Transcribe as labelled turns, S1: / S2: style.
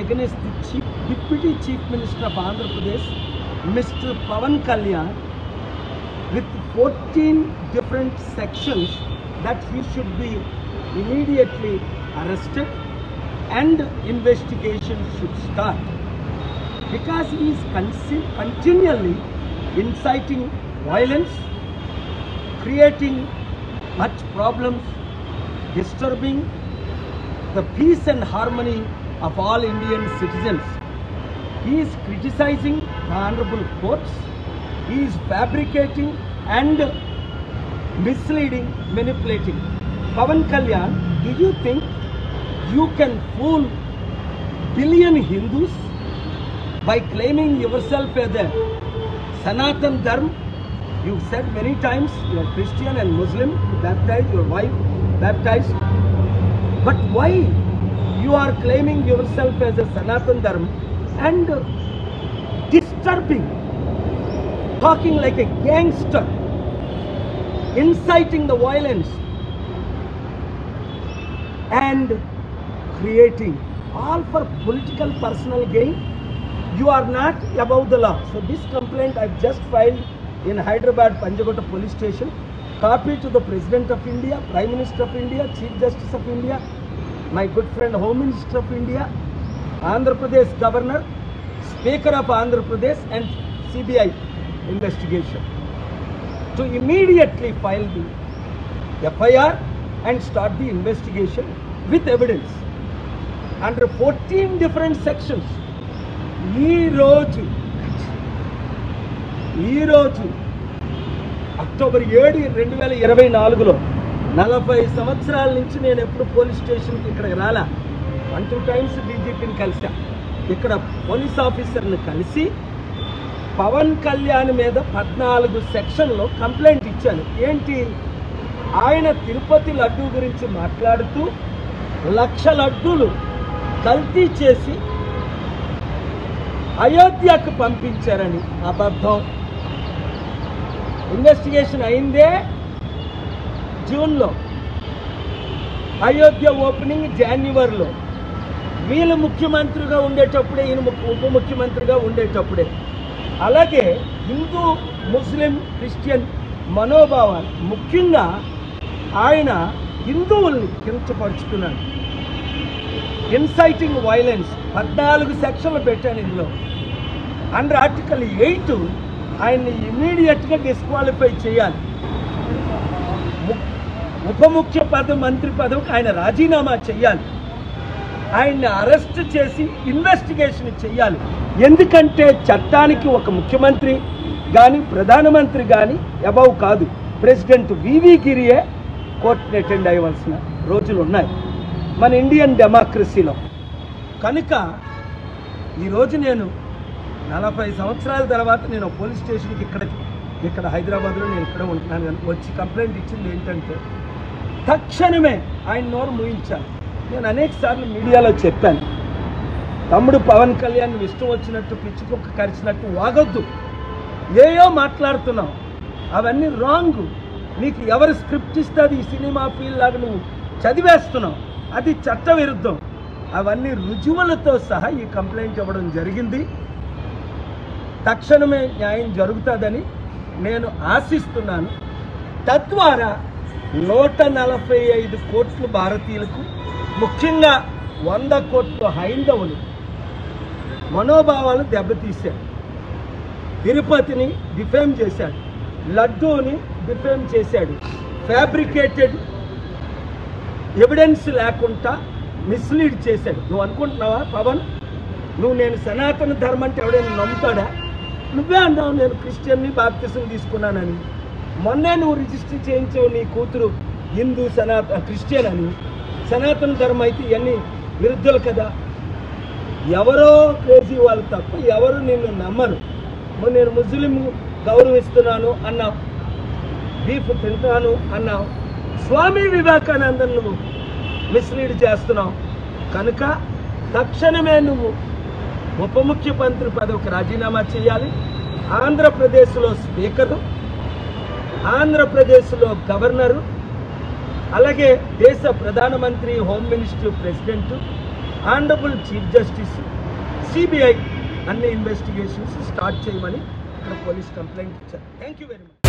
S1: against the chief, Deputy Chief Minister of Andhra Pradesh, Mr. Pavan Kalyan, with 14 different sections that he should be immediately arrested and investigation should start because he is consi- continually inciting violence, creating much problems, disturbing the peace and harmony of all Indian citizens. He is criticizing the honorable courts. He is fabricating and misleading, manipulating. Pavan Kalyan, do you think you can fool billion Hindus by claiming yourself as a Sanatan Dharma? You said many times you are Christian and Muslim, you baptized your wife, baptized. But why you are claiming yourself as a Sanatan Dharma and disturbing, talking like a gangster, inciting the violence and creating all for political personal gain? You are not above the law. So this complaint I've just filed in Hyderabad Panjagota police station, copy to the President of India, Prime Minister of India, Chief Justice of India, my good friend Home Minister of India, Andhra Pradesh Governor, Speaker of Andhra Pradesh and CBI investigation to immediately file the FIR and start the investigation with evidence under 14 different sections. ఈ రోజు ఈరోజు October ఏడు రెండు వేల ఇరవై నాలుగులో నలభై సంవత్సరాల నుంచి నేను ఎప్పుడు పోలీస్ స్టేషన్కి ఇక్కడికి రాలా వన్ టూ టైమ్స్ డీజీపీని కలిసా ఇక్కడ పోలీస్ ఆఫీసర్ని కలిసి పవన్ కళ్యాణ్ మీద పద్నాలుగు సెక్షన్లో కంప్లైంట్ ఇచ్చాను ఏంటి ఆయన తిరుపతి లడ్డూ గురించి మాట్లాడుతూ లక్ష లడ్డూలు కల్తీ చేసి అయోధ్యకు పంపించారని అబద్ధం ఇన్వెస్టిగేషన్ అయిందే జూన్లో అయోధ్య ఓపెనింగ్ జాన్యువరిలో వీళ్ళు ముఖ్యమంత్రిగా ఉండేటప్పుడే ఈయన ముఖ్య- ఉప ముఖ్యమంత్రిగా ఉండేటప్పుడే అలాగే హిందూ ముస్లిం క్రిస్టియన్ మనోభావాలు ముఖ్యంగా ఆయన హిందువుల్ని కించపరుచుతున్నాడు ఇన్సైటింగ్ వైలెన్స్ పద్నాలుగు సెక్షన్లు పెట్టాను ఇందులో అండర్ ఆర్టికల్ ఎయిట్ ఆయన్ని ఇమీడియట్గా డిస్క్వాలిఫై చేయాలి ము- ఉప ముఖ్య పదవి మంత్రి పదవికి ఆయన రాజీనామా చేయాలి ఆయన్ని అరెస్ట్ చేసి ఇన్వెస్టిగేషన్ చేయాలి ఎందుకంటే చట్టానికి ఒక ముఖ్యమంత్రి కానీ ప్రధానమంత్రి కానీ అబౌవ్ కాదు ప్రెసిడెంట్ వివి గిరియే కోర్టుని అటెండ్ అయ్యవలసిన రోజులు ఉన్నాయి మన ఇండియన్ డెమోక్రసీలో కనుక ఈరోజు నేను నలభై సంవత్సరాల తర్వాత నేను పోలీస్ స్టేషన్కి ఇక్కడ ఇక్కడ హైదరాబాద్లో నేను ఇక్కడ ఉంటున్నాను కానీ వచ్చి కంప్లైంట్ ఇచ్చింది ఏంటంటే తక్షణమే ఆయన నోరు మూయించాలి నేను అనేక సార్లు మీడియాలో చెప్పాను తమ్ముడు పవన్ కళ్యాణ్ నువ్వు ఇష్టం వచ్చినట్టు పిచ్చి కుక్క కరిచినట్టు వాగొద్దు ఏయో మాట్లాడుతున్నావు అవన్నీ రాంగ్ నీకు ఎవరు స్క్రిప్ట్ ఇస్తే అది ఈ సినిమా ఫీల్ లాగా నువ్వు చదివేస్తున్నావు అది చట్ట విరుద్ధం అవన్నీ రుజువులతో సహా ఈ కంప్లైంట్ ఇవ్వడం జరిగింది తక్షణమే న్యాయం జరుగుతుందని నేను ఆశిస్తున్నాను తద్వారా నూట నలభై ఐదు కోట్లు భారతీయులకు ముఖ్యంగా వంద కోట్ల హైందవులు మనోభావాలు దెబ్బతీశాడు తిరుపతిని డిఫేమ్ చేశాడు లడ్డూని డిఫేమ్ చేశాడు ఫ్యాబ్రికేటెడ్ ఎవిడెన్స్ లేకుండా మిస్లీడ్ చేశాడు నువ్వు అనుకుంటున్నావా పవన్ నువ్వు నేను సనాతన ధర్మం అంటే ఎవడైనా నమ్ముతాడా నువ్వే అన్నావు నేను క్రిస్టియన్ని బాప్తిసం తీసుకున్నానని మొన్నే నువ్వు రిజిస్టర్ చేయించావు నీ కూతురు హిందూ సనాత క్రిస్టియన్ అని సనాతన ధర్మం అయితే ఇవన్నీ విరుద్ధులు కదా ఎవరో క్రేజీ వాళ్ళు తప్ప ఎవరు నిన్ను నమ్మరు మరి నేను ముస్లిం గౌరవిస్తున్నాను అన్నావు బీఫ్ తింటాను అన్నావు స్వామి వివేకానందన్ నువ్వు మిస్లీడ్ చేస్తున్నావు కనుక తక్షణమే నువ్వు ఉప ముఖ్యమంత్రి పదవికి రాజీనామా చేయాలి ఆంధ్రప్రదేశ్లో స్పీకరు ఆంధ్రప్రదేశ్లో గవర్నరు అలాగే దేశ ప్రధానమంత్రి home minister president honourable chief justice CBI అన్ని ఇన్వెస్టిగేషన్స్ స్టార్ట్ చేయమని ఇక్కడ పోలీస్ కంప్లైంట్ ఇచ్చారు థ్యాంక్ యూ వెరీ మచ్